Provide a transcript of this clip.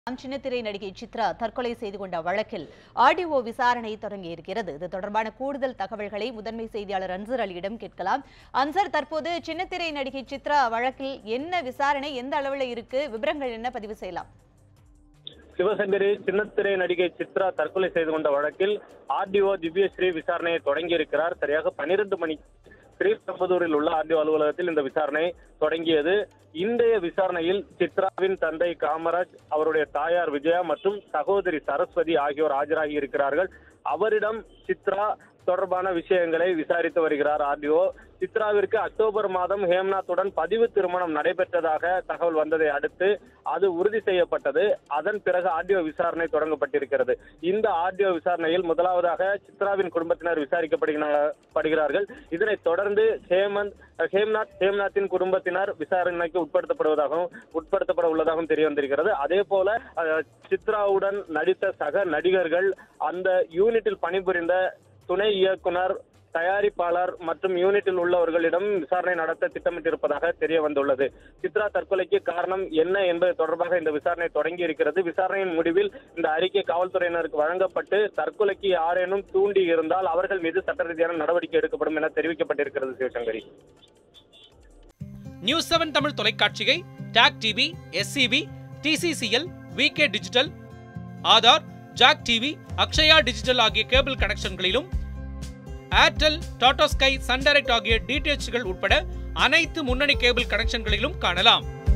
சின்னத்திரை நடிகை சித்ரா தற்கொலை செய்து கொண்ட வழக்கில் ஆர்டிஓ விசாரணை தொடங்கியிருக்கிறது இது தொடர்பான கூடுதல் தகவல்களை முதன்மை செய்தியாளர் அன்சர் அலியிடம் கேட்கலாம் அன்சர் தற்போது சின்னத்திரை நடிகை சித்ரா வழக்கில் என்ன விசாரணை எந்த அளவில் இருக்கு விவரங்கள் என்ன பதிவு செய்யலாம் சிவசங்கரி சின்னத்திரை நடிகை சித்ரா தற்கொலை செய்து கொண்ட வழக்கில் ஆர்டிஓ திவ்யஸ்ரீ விசாரணையை தொடங்கி இருக்கிறார் சரியாக பனிரெண்டு மணி ஸ்ரீபெரும்புதூரில் உள்ள ஆர்டிஓ அலுவலகத்தில் இந்த விசாரணை தொடங்கியது இன்றைய விசாரணையில் சித்ராவின் தந்தை காமராஜ் அவருடைய தாயார் விஜயா மற்றும் சகோதரி சரஸ்வதி ஆகியோர் ஆஜராகி இருக்கிறார்கள் அவரிடம் சித்ரா தொடர்பான விஷயங்களை விசாரித்து வருகிறார் ஆர்டிஓ சித்ராவிற்கு அக்டோபர் மாதம் ஹேம்நாத்துடன் பதிவு திருமணம் நடைபெற்றதாக தகவல் வந்ததை அடுத்து அது உறுதி செய்யப்பட்டது அதன் பிறகு ஆர்டிஓ விசாரணை தொடங்கப்பட்டிருக்கிறது இந்த ஆர்டிஓ விசாரணையில் முதலாவதாக சித்ராவின் குடும்பத்தினர் விசாரிக்கப்படுகிறார்கள் இதனைத் தொடர்ந்து ஹேமந்த் ஹேம்நாத் ஹேம்நாத்தின் குடும்பத்தினர் விசாரணைக்கு உட்படுத்தப்படுவதாகவும் உட்படுத்தப்பட உள்ளதாகவும் தெரிய வந்திருக்கிறது அதே போல அஹ், சித்ராவுடன் நடித்த சக நடிகர்கள் அந்த யூனிட்டில் பணிபுரிந்த துணை இயக்குனர் தயாரிப்பாளர் மற்றும் யூனிட்டில் உள்ளவர்களிடம் விசாரணை நடத்த திட்டமிட்டிருப்பதாக தெரிய வந்துள்ளது சித்ரா தற்கொலைக்கு காரணம் என்ன என்பது தொடர்பாக இந்த விசாரணை தொடங்கி இருக்கிறது விசாரணையின் முடிவில் இந்த அறிக்கை காவல்துறையினருக்கு வழங்கப்பட்டு தற்கொலைக்கு யாரேனும் தூண்டி இருந்தால் அவர்கள் மீது சட்ட ரீதியான நடவடிக்கை எடுக்கப்படும் என தெரிவிக்கப்பட்டிருக்கிறது சிவசங்கரி நியூஸ் செவன் தமிழ் தொலைக்காட்சியை Talk TV SCB TCCL VK Digital Aadhaar Jack TV Akshaya Digital ஆகிய கேபிள் கனெக்ஷன்களிலும் Airtel Tata Sky Sun Direct ஆகிய டிடிஎச்கள் உட்பட அனைத்து முன்னணி கேபிள் கனெக்ஷன்களிலும் காணலாம்